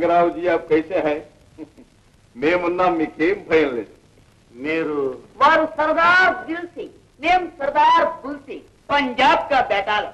Ranga Rao G आप कैसे है మేమున్నాం మీకేం భయం లేదు మీరు వారు సర్దార్ దిల్ సింగ్ మేము సర్దార్ బుల్ సింగ్ పంజాబ్ కా బేటాలు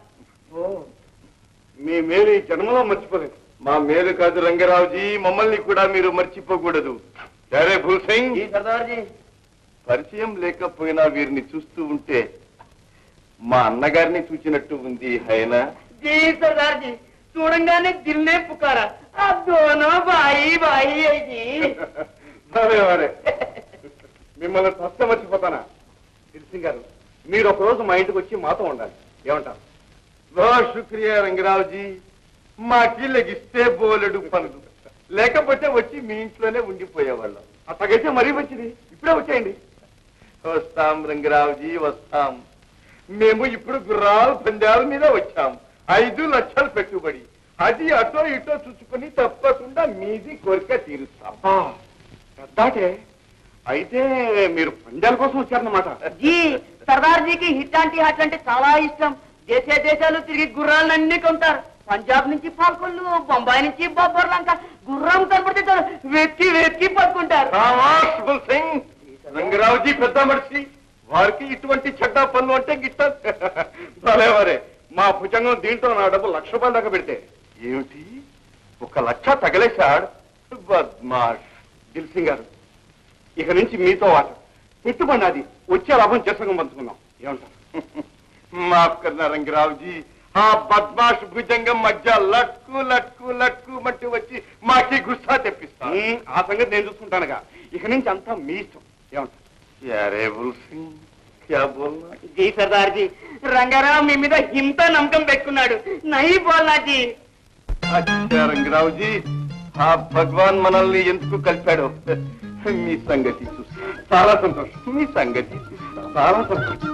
మీ మేలు ఈ జన్మలో మర్చిపోలేదు మా మేలు కాదు రంగరావు జీ మమ్మల్ని కూడా మీరు మర్చిపోకూడదు సరే భూల్ సింగ్ జీ సర్దార్ జీ పరిచయం లేకపోయినా వీరిని చూస్తూ ఉంటే మా అన్నగారిని చూచినట్టు ఉంది హైనా జీ సర్దార్ జీ చూడంగానే దిల్ నే పుకారా ఆ దోనో బాయి బాయి है जी సరే సరే మిమ్మల్ని తస్త మర్చిపోతానా దిల్సింగ్ గారు మీరు ఒక రోజు మా ఇంటికి వచ్చి మాతో ఉండాలి ఏమంటారు బహుత్ శుక్రియా రంగరావు జీ మాకి లెగిస్తే బోలెడు పనులు లేకపోతే వచ్చి మీ ఇంట్లోనే ఉండిపోయేవాళ్ళం అట్లాగైతే మరీ మంచిది ఇప్పుడే వచ్చేయండి వస్తాం రంగరావు జీ వస్తాం మేము ఇప్పుడు గుర్రాలు పందాల మీద వచ్చాం ఐదు లక్షలు పెట్టుబడి అది అటో ఇటో చూసుకుని తప్పకుండా మీది కోరిక తీరుస్తాం పెద్దాటే అయితే మీరు పందాల కోసం వచ్చారన్నమాట జీ సర్దార్ జీకి హిట్ హాట్ అంటే చాలా ఇష్టం దేశ దేశాలు తిరిగి గుర్రాలన్నీ కొంటారు పంజాబ్ నుంచి పాల్కొల్లు బొంబాయి నుంచి బొబ్బర్ లంక గుర్రం కనపడితే చాలు వెక్కి వెక్కి పట్టుకుంటారు శాబాష్ బుల్ సింగ్ రంగరావు జీ పెద్ద మనిషి వారికి ఇటువంటి చెడ్డ పనులు అంటే గిట్ట భలే వరే మా భుజంగం దీంట్లో నా డబ్బు లక్ష రూపాయల దాకా పెడితే ఏమిటి ఒక లక్ష తగలేశాడు బద్మాష్ దిల్సింగ్ గారు ఇక నుంచి మీతో వాట పెట్టుబడి అది వచ్చే లాభం చేసుకుని పంచుకుందాం ఏమంటారు మాఫ్ కర్నా రంగరావు జీ ఆ బద్మాష్ భుజంగం మధ్య లట్కు లట్కు లట్కు మట్టి వచ్చి మాకి గుస్సా తెప్పిస్తా ఉమ్, ఆ సంగతి నేను చూసుకుంటానుగా ఇక నుంచి అంతా మీ ఇష్టం ఏమంటారు యారే బుల్ సింగ్ క్యా బోల్నా జీ సర్దార్ జీ రంగారావు మీ మీద ఇంత నమ్మకం పెట్టుకున్నాడు నై బోల్నా జీ అచ్చా రంగరావు జీ ఆ భగవాన్ మనల్ని ఎందుకు కలిపాడు మీ సంగతి చూస్తా చాలా సంతోషం మీ సంగతి చూస్తా చాలా సంతోషం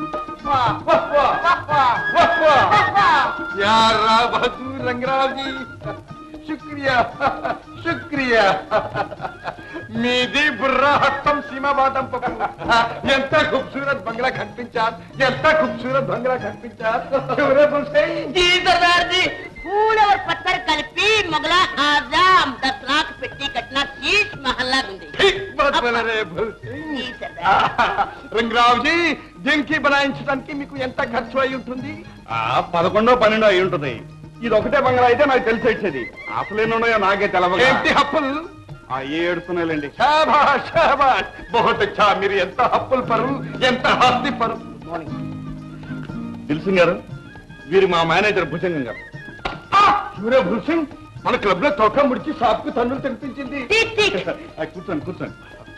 यार बहादुर रंगराव जी शुक्रिया शुक्रिया మీది బుర్రా హస్తం సీమాబాదం పప్పు ఎంత ఖూబ్సూరత్ బంగ్లా కనిపించారు ఎంత ఖూబ్సూరత్ బంగ్లా కనిపించారు ఎవరే హుసేన్ जी सरदार जी फूल और पत्थर కలిపి మొగల ఆజాం దస్ లాख పెట్టి కట్టిన శీష్ మహల్లా ఉంది బాత్ బోల రే భుల్ సింగ్ जी सरदार రంగరావు జీ దీనికి బనాయించడానికి మీకు ఎంత ఖర్చు అయి ఉంటుంది ఆ పదకొండో పన్నెండో అయి ఉంటుంది ఇది ఒకటే బంగ్లా అయితే నాకు తెలిసి వచ్చేది అసలు ఎన్ని ఉన్నాయో నాకే తెలవదు ఏంటి హప్పులు ఆ ఏడుస్తున్నాయిలేండి శాబాష్ శాబాష్ బహుత్ అచ్చా మీరు ఎంత హప్పులు పరు ఎంత హాస్తి పరు దిల్సింగ్ గారు వీరు మా మేనేజర్ భుజంగం గారు సూర్య భూల్ సింగ్ మన క్లబ్ లో తోక ముడిచి సాప్ కు తన్నులు తినిపించింది ఠీక్ ఠీక్ ఆ, కూర్చోండి కూర్చోండి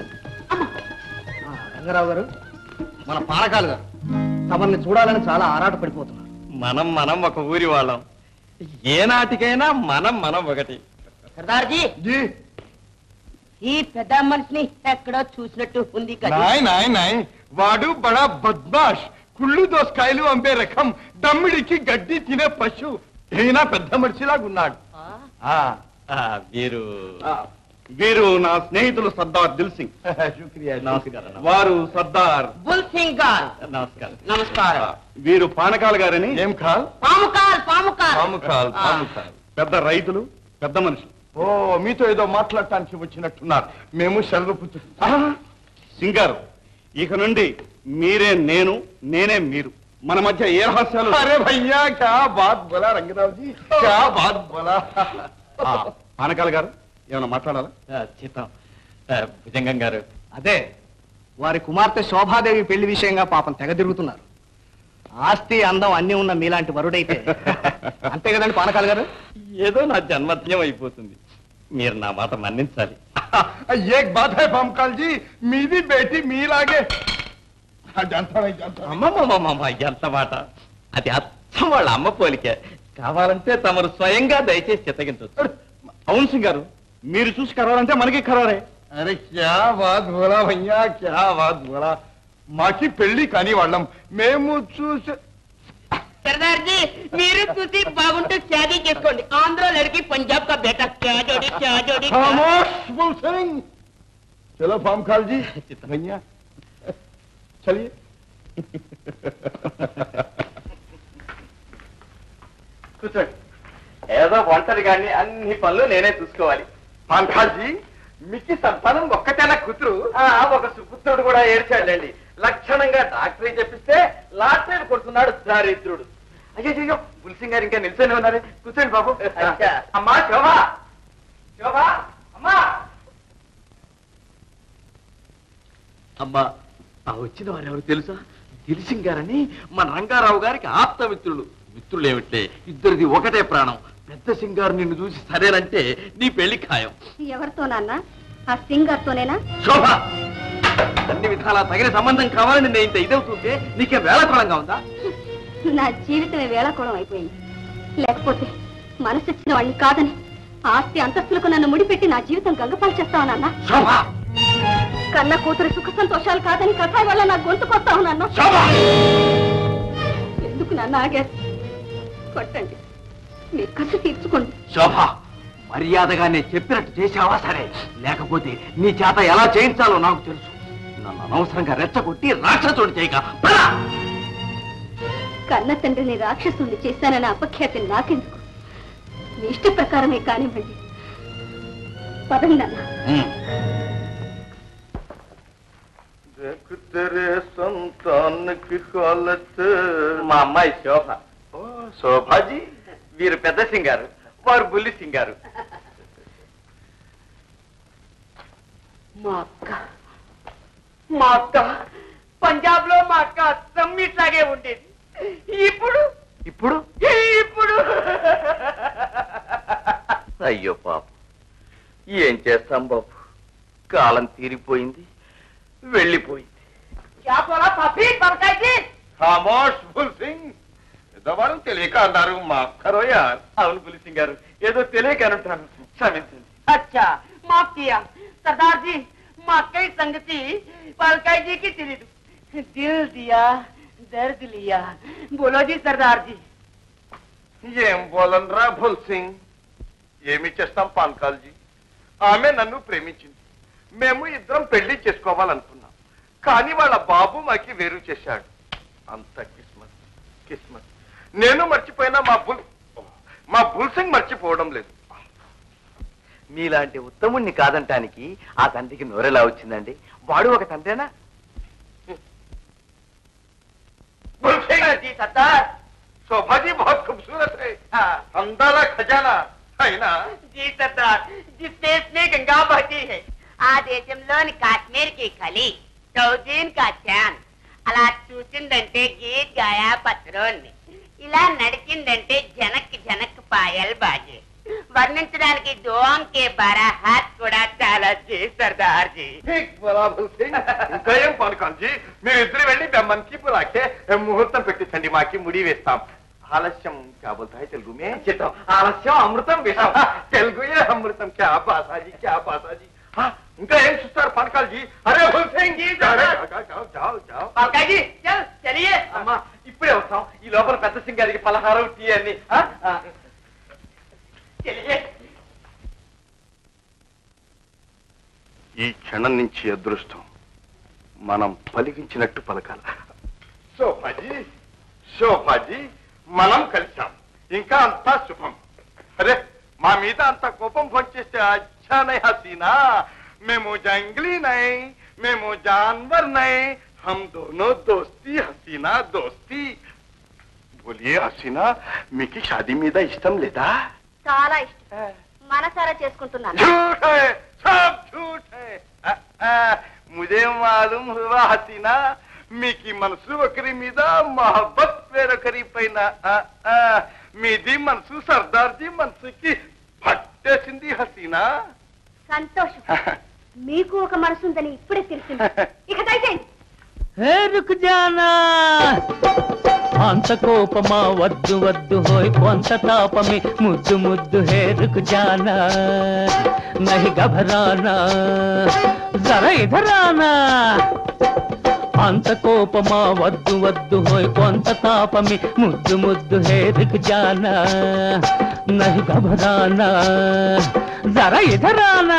రంగారావు గారు మన పానకాలు గారు తమల్ని చూడాలని చాలా ఆరాట పడిపోతున్నారు మనం మనం ఒక ఊరి వాళ్ళం ఏ నాటికైనా మనం మనం ఒకటి సర్దార్ జీ జీ ఈ పెద్ద మనిషిని ఎక్కడో చూసినట్టు ఉంది కదా నాయ్ నాయ్ నాయ్ వాడు బడా బద్మాష్ కుళ్ళు దోసకాయలు అంబే రకం దమ్మిడికి గడ్డి తినే పశు అయినా పెద్ద మనిషిలాగున్నాడు ఆ, ఆ, వీరు ఆ, వీరు నా స్నేహితులు సర్దార్ దిల్ సింగ్ శుక్రియా నమస్కారం వారు సర్దార్ బుల్ సింగ్ గారు నమస్కారం నమస్కారం వీరు పానకాల గారని ఏం కాల్ పాముకాల్ పాముకాల్ పాము కాల్ పాము కాల్ పెద్ద రైతులు పెద్ద మనుషులు ఓ మీతో ఏదో మాట్లాడటానికి వచ్చినట్టున్నారు మేము శరణు ఆ, సింగ్ గారు ఇక నుండి మీరే నేను నేనే మీరు మన మధ్య ఏ రహస్యాలు అరే భయ్యా క్యా బాత్ బోలా రంగరావు జీ క్యా బాత్ బోలా ఆ, పానకాల గారు ఏమైనా మాట్లాడాలా ఆ, చిత్తం ఆ, భుజంగం గారు అదే వారి కుమార్తె శోభాదేవి పెళ్లి విషయంగా పాపం తెగ తిరుగుతున్నారు ఆస్తి అందం అన్ని ఉన్న మీలాంటి వరుడైతే అంతే కదండి పానకాలు గారు ఏదో నా జన్మధ్యం అయిపోతుంది మీరు నా మాట మన్నించాలి ఏక్ బాత్ హై పామకాల్ జీ మీది బేటీ మీలాగే జాంతా హై, జాంతా హై. అమ్మమ్మమ్మమ్మ ఎంత మాట అది అచ్చం వాళ్ళ అమ్మ పోలికే కావాలంటే తమరు స్వయంగా దయచేసి చిత్తగించవచ్చు అవును సింగ్ గారు మీరు చూసి కరారంటే మనకి ఖరారే అరే క్యా బాత్ బోలా భయ్యా క్యా బాత్ బోలా మాకి పెళ్లి కాని వాళ్ళం మేము చూసి సర్దార్ జీ మీరు చూసి బాగుంటే షాదీ చేసుకోండి ఆంధ్ర లడికి పంజాబ్ కా బేటా క్యా జోడి క్యా జోడి క్యా- खामोश बुल सिंह चलो पामखाल जी भैया चलिए కూర్చోండి ఏదో ఒంటరి కానీ అన్ని పనులు నేనే చూసుకోవాలి పంకాజీ మీకు సంతానం ఒక్కటేనా కూతురు ఒక సుపుత్రుడు కూడా ఏడ్చాడండి లక్షణంగా డాక్టర్ చెప్పిస్తే లాటరీ కొడుతున్నాడు దారిద్రుడు అయ్యో పులిసింగ్ గారు ఇంకా నిల్చొని ఉన్నారు కూర్చోండి బాబు అమ్మా శోభా శోభా అమ్మా అమ్మా ఆ వచ్చిన వారు ఎవరు తెలుసా దిల్సింగ్ గారని మన రంగారావు గారికి ఆప్త మిత్రులు మిత్రులు ఏమిటే ఇద్దరిది ఒకటే ప్రాణం పెద్ద సింగారు నిన్ను చూసి సరేనంటే నీ పెళ్లి ఖాయం ఎవరితో నాన్న ఆ సింగర్తోనేనా శోభ అన్ని విధాలా తగిన సంబంధం కావాలని నేను ఇంత ఇదవుతుంటే నీకే వేళకోళంగా ఉందా నా జీవితమే వేళకోళం అయిపోయింది లేకపోతే మనసు ఇచ్చిన వాడిని కాదని ఆస్తి అంతస్తులకు నన్ను ముడిపెట్టి నా జీవితం గంగపాలు చేస్తావు నాన్న శోభ కన్న కూతురు సుఖ సంతోషాలు కాదని కథాయి వల్ల నా గొంతు కొత్తావు నాన్న శోభ ఎందుకు నాన్న ఆగారు కొట్టండి మీరు కసి తీర్చుకోండి శోభ మర్యాదగా నేను చెప్పినట్టు చేసావా సరే లేకపోతే నీ చేత ఎలా చేయించాలో నాకు తెలుసు నన్ను అనవసరంగా రెచ్చగొట్టి రాక్షసుడు చేయక పద! కన్న తండ్రిని రాక్షసుని చేశానన్న అపఖ్యాతి నాకెందుకు మీ ఇష్ట ప్రకారమే కానివ్వండి పదండి నాన్న ఉమ్. देख तेरे संतान की हालत మా అమ్మాయి శోభ ఓ, శోభాజీ వీరు పెద్ద సింగారు వారు బుల్లి సింగారు మా అక్క మా అక్క పంజాబ్ లో మా అక్క అస్సం ఇట్లాగే ఉండేది ఇప్పుడు ఇప్పుడు ఇప్పుడు అయ్యో పాప ఏం చేస్తాం బాబు కాలం తీరిపోయింది వెళ్ళిపోయింది क्या बोला भाभी बरकाई जी ఖామోష్ ఫుల్ సింగ్ పెద్దవారు తెలియక అన్నారు మాఫ్ కరో యార్ అవును బుల్లి సింగారు ఏదో తెలియక అనుంటాను క్షమించండి अच्छा माफ किया सरदार जी మా అక్కయ్య సంగతి పల్కాయ్ జీకి తెలీదు దిల్ దియా దర్ద్ లియా బోలో జీ సర్దార్ జీ ఏం బోలనరా భుల్ సింగ్ ఏమి చేస్తాం పాన్కాల్జీ ఆమె నన్ను ప్రేమించింది మేము ఇద్దరం పెళ్లి చేసుకోవాలనుకున్నాం కానీ వాళ్ళ బాబు మాకి వేరు చేశాడు అంత కిస్మత్ కిస్మత్ నేను మర్చిపోయినా మా బుల్ మా బుల్ సింగ్ మర్చిపోవడం లేదు మీలాంటి ఉత్తముణ్ణి కాదంటానికి ఆ తండ్రికి నోరెలా వచ్చిందండి వాడు ఒక తండ్రేనా बुल सिंह जी सरदार शोभा जी बहुत खूबसूरत है अंदाला खजाना है ना जी सरदार जिस देश में गंगा बहती है ఆ దేశంలోని కాశ్మీర్ కి కలి సౌజీన్ కా చాన్ అలా చూసిందంటే గీత్ గాయా పత్రోన్ని ఇలా నడిచిందంటే జనక్ జనక్ పాయల్ బాజే వర్ణించడానికి దోంగ్ కే బారా హాత్ కూడా చాలా జీ సర్దార్ జీ ठीक बोला भुल सिंह ఇంకా ఏం పానకాంజీ మీరిద్దరు వెళ్ళి బెమ్మన్కి పురాకే ముహూర్తం పెట్టించండి మాకి ముడి వేస్తాం ఆలస్యం क्या बोलता है तेलुगु में చిత్తం ఆలస్యం అమృతం విషం తెలుగు ఏ అమృతం క్యా బాసాజీ క్యా బాసాజీ हाँ, ఇంకా ఏం చూస్తారు పానకాల్జీ అరే భుల్ సింగ్ जी, जाओ जरा। जाओ जाओ जाओ पलकाई जी चल चलिए అమ్మా ఇప్పుడే వస్తాం ఈ లోపల పెద్ద సింగారికి పలహారం టీ అని ఆ? ఆ. चलिए ఈ క్షణం నుంచి అదృష్టం మనం పలికించినట్టు పలకాల శోభాజీ శోభాజీ మనం కలిసాం ఇంకా అంతా శుభం అరే మా మీద అంత కోపం పంచేస్తే అచ్చా నై హసీనా మేము జంగ్లీ నై మేము జాన్వర్ నై హమ్ దోనో దోస్తి హసీనా దోస్తి బోలియే హసీనా మీకు షాదీ మీద ఇష్టం లేదా చాలా ఇష్టం మనసారా చేసుకుంటున్నాను झूठ है सब झूठ है अ, अ, मुझे मालूम हुआ हसीना మీకి మనసు ఒకరి మీద మహబ్బత్ వేరొకరి పైన అ, అ, మీది మనసు సర్దార్జీ మనసుకి పట్టేసింది హసీనా సంతోషం మీకు ఒక మనసు ఉందని ఇప్పుడే తెలిసింది ఇక దయచేయండి హే రుక్ జానా అంత కోపమా వద్దు వద్దు హోయ్ కొంత తాపమే ముద్దు ముద్దు హే రుక్ జానా నహి గభరానా జర ఇధరానా అంత కోపమా వద్దు వద్దు హోయ్ కొంత తాపమే ముద్దు ముద్దు హే రుక్ జానా నహి గభరానా జర ఇధరానా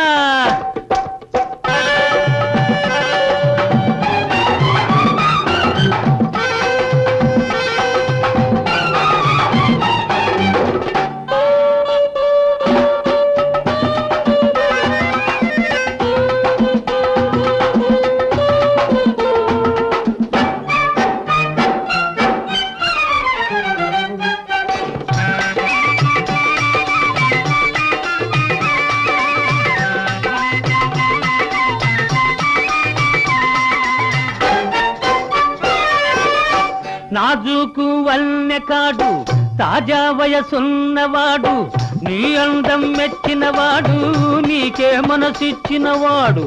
నాజుకు వల్నెకాడు తాజా వయసున్నవాడు నీ అందం మెచ్చినవాడు నీకే మనసిచ్చినవాడు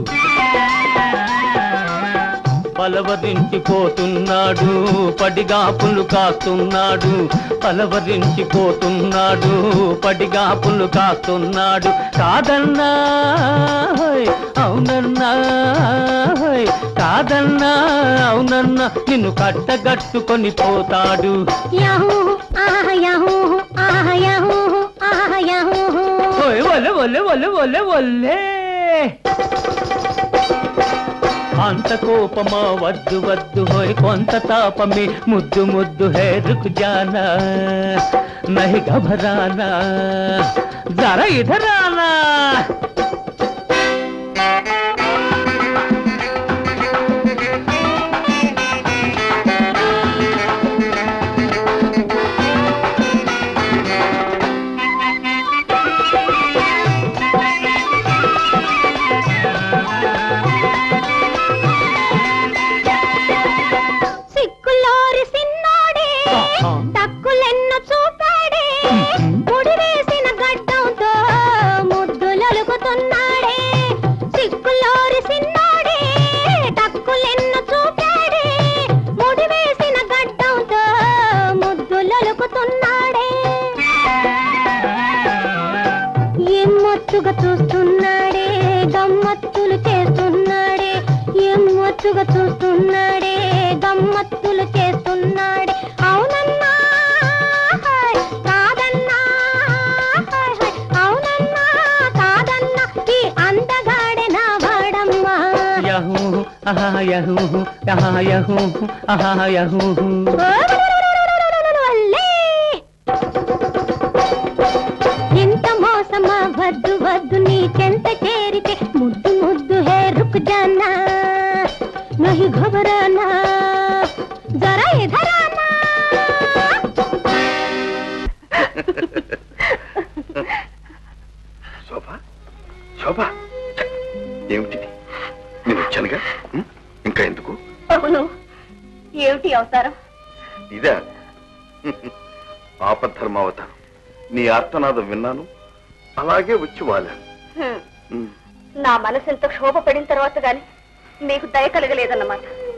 పలవరించిపోతున్నాడు పడిగాపులు కాస్తున్నాడు పలవరించిపోతున్నాడు పడిగాపులు కాస్తున్నాడు కాదన్నా హోయ్, అవునన్నా హోయ్, కాదన్నా అవునన్నా నిన్ను కట్టగట్టుకొని పోతాడు యాహూ ఆహా యాహూ ఆహా యాహూ ఆహా యాహూ ఓయ్ ఒలే ఒలే ఒలే ఒలే ఒలే అంత కోపమా వద్దు వద్దు హోయ్ కొంత తాపమే ముద్దు ముద్దు హే రుక్ జానా నహి ఘబరానా జరా ఇధరానా సిక్కులోరి సిన్నోడే తక్కులెన్న చూపాడే ముడి వేసిన గడ్డంతో ముద్దులొలుకుతున్నాడే సిక్కులోరి సిన్నోడే తక్కులెన్న చూపాడే ముడి వేసిన గడ్డంతో ముద్దులొలుకుతున్నాడే ఎమ్మొత్తుగా చూస్తున్నాడే గమ్మత్తులు చేస్తున్నాడే ఎమ్మొత్తుగా చూస్తున్నాడే గమ్మత్తులు చేస్తున్నాడే అవునన్నా హాయ్, కాదన్నా హాయ్, హాయ్, అవునన్నా కాదన్నా ఈ అందగాడే నా వాడమ్మా యహూ ఆహా యహూ ఆహా యహూ ఆహా యహూ వల్లే. ఇంత మోసమా వద్దు వద్దు నీ చెంత చేరితే ముద్దు ముద్దు హే రుక్ జానా నహి ఘబరానా జరా ఇధరానా శోభ శోభ ఛ, ఏమిటిది నేను వచ్చానుగా ఉం? ఇంకా ఎందుకు అవును ఏమిటి అవతారం ఇదే ఆపద్ధర్మావతారం నీ ఆర్తనాదం విన్నాను అలాగే వచ్చి వాలాను హ్మ్. ఉం. నా మనసు ఎంత క్షోభ పడిన తర్వాత గాని మీకు దయ కలగలేదన్నమాట